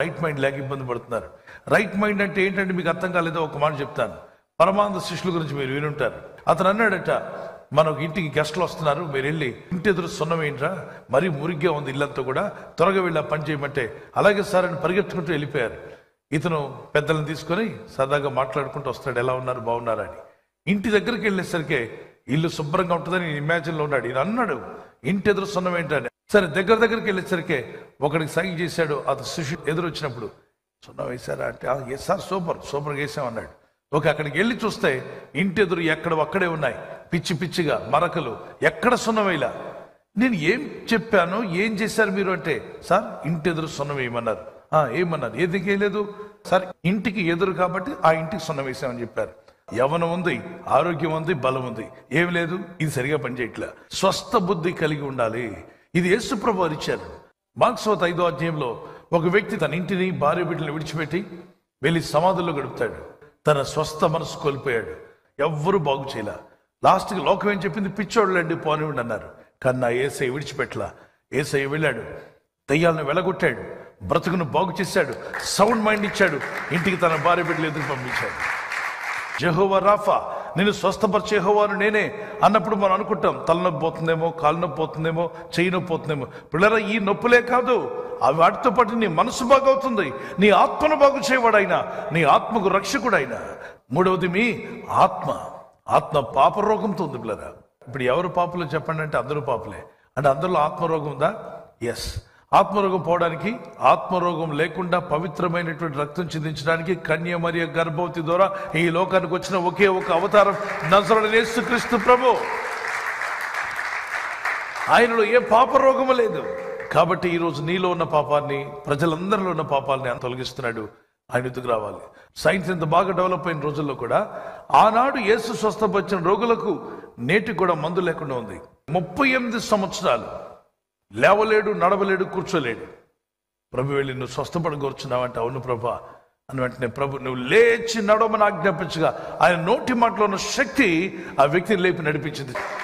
right mind లేక ఇబ్బంది పడుతున్నారు రైట్ మైండ్ అంటే ఏంటంటే మీకు అర్థం కాలేదో ఒక మాట చెప్తాను పరమానంద శిష్యుల గురించి మీరు వినుంటారు అతను అన్నాడట మనకు ఇంటికి గెస్ట్లు వస్తున్నారు మీరు వెళ్ళి ఇంటి ఎదురు సున్నమేంట్రా మరీ మురిగ్గా ఉంది ఇల్లంతా కూడా త్వరగా వెళ్ళి ఆ పని చేయమంటే అలాగే సార్ అని పరిగెత్తుకుంటూ వెళ్ళిపోయారు ఇతను పెద్దలను తీసుకొని సరదాగా మాట్లాడుకుంటూ వస్తాడు ఎలా ఉన్నారు బాగున్నారా అని ఇంటి దగ్గరికి వెళ్ళేసరికి ఇల్లు శుభ్రంగా ఉంటుందని ఇమాజిన్ లో ఉన్నాడు ఈయన అన్నాడు ఇంటి ఎదురు సున్నం ఏంటని సరే దగ్గర దగ్గరికి వెళ్ళేసరికి ఒకడికి సైన్ చేశాడు అతను శిష్యుడు ఎదురు వచ్చినప్పుడు సున్నం వేశారా అంటే "ఆ, ఎస్ సార్ సూపర్ సూపర్గా వేసాం అన్నాడు ఓకే అక్కడికి వెళ్ళి చూస్తే ఇంటి ఎదురు ఎక్కడ ఒక్కడే ఉన్నాయి పిచ్చి పిచ్చిగా మరకలు ఎక్కడ సున్నం వేయలా నేను ఏం చెప్పాను ఏం చేశారు మీరు అంటే సార్ ఇంటి ఎదురు సున్నం వేయమన్నారు "ఆ, ఏమన్నారు ఏదికి వేయలేదు సార్ ఇంటికి ఎదురు కాబట్టి ఆ ఇంటికి సున్నం వేసామని చెప్పారు యవనం ఉంది ఆరోగ్యం ఉంది బలం ఉంది ఏం లేదు ఇది సరిగా పనిచేయట్లే స్వస్థ బుద్ధి కలిగి ఉండాలి ఇది యేసుప్రభు వారు ఇచ్చారు మార్క్స్వత్ ఐదో అధ్యాయంలో ఒక వ్యక్తి తన ఇంటిని భార్య బిడ్డలను విడిచిపెట్టి వెళ్ళి సమాధుల్లో గడుపుతాడు తన స్వస్థ మనసు కోల్పోయాడు ఎవ్వరూ బాగు చేయలే లాస్ట్కి లోకం ఏం చెప్పింది పిచ్చోళ్ళండి పోనివ్వండి అన్నారు కానీ నా ఏసై విడిచిపెట్టలా ఏసై వెళ్ళాడు దయ్యాలను వెలగొట్టాడు బ్రతుకును బాగు చేశాడు సౌండ్ మైండ్ ఇచ్చాడు ఇంటికి తన భార్య బిడ్డలు ఎదురు పంపించాడు జెహోవా రాఫా నేను స్వస్థపరిచే యెహోవాను నేనే అన్నప్పుడు మనం అనుకుంటాం తలనొప్పి పోతుందేమో కాలు నొప్పి పోతుందేమో చెయ్యి నొప్పి పోతుందేమో పిల్లరా ఈ నొప్పులే కాదు అవి వాటితో పాటు నీ మనసు బాగవుతుంది నీ ఆత్మను బాగు చేయవాడైనా నీ ఆత్మకు రక్షకుడైనా మూడవది మీ ఆత్మ ఆత్మ పాప రోగంతో ఉంది పిల్లరా ఇప్పుడు ఎవరు పాపులు చెప్పండి అంటే అందరూ పాపులే అంటే అందరిలో ఆత్మరోగం ఉందా ఎస్ ఆత్మరోగం పోవడానికి ఆత్మరోగం లేకుండా పవిత్రమైనటువంటి రక్తం చిందించడానికి కన్య మరియు గర్భవతి ద్వారా ఈ లోకానికి వచ్చిన ఒకే ఒక అవతారం నజరుడనేసు క్రీస్తు ప్రభు ఆయనలో ఏ పాప రోగము లేదు కాబట్టి ఈరోజు నీలో ఉన్న పాపాన్ని ప్రజలందరిలో ఉన్న పాపాలని ఆయన తొలగిస్తున్నాడు ఆయన ఎదుగు రావాలి సైన్స్ ఎంత బాగా డెవలప్ అయిన రోజుల్లో కూడా ఆనాడు యేసు స్వస్థపరిచిన రోగులకు నేటికి కూడా మందు లేకుండా ఉంది ముప్పై ఎనిమిది సంవత్సరాలు లేవలేడు నడవలేడు కూర్చోలేడు ప్రభు వెళ్ళి నువ్వు స్వస్థపడగొరుచున్నావు అంటే అవును ప్రభా అని వెంటనే ప్రభు నువ్వు లేచి నడవమని ఆజ్ఞాపించగా ఆయన నోటి మాటలో ఉన్న శక్తి ఆ వ్యక్తిని లేపి నడిపించింది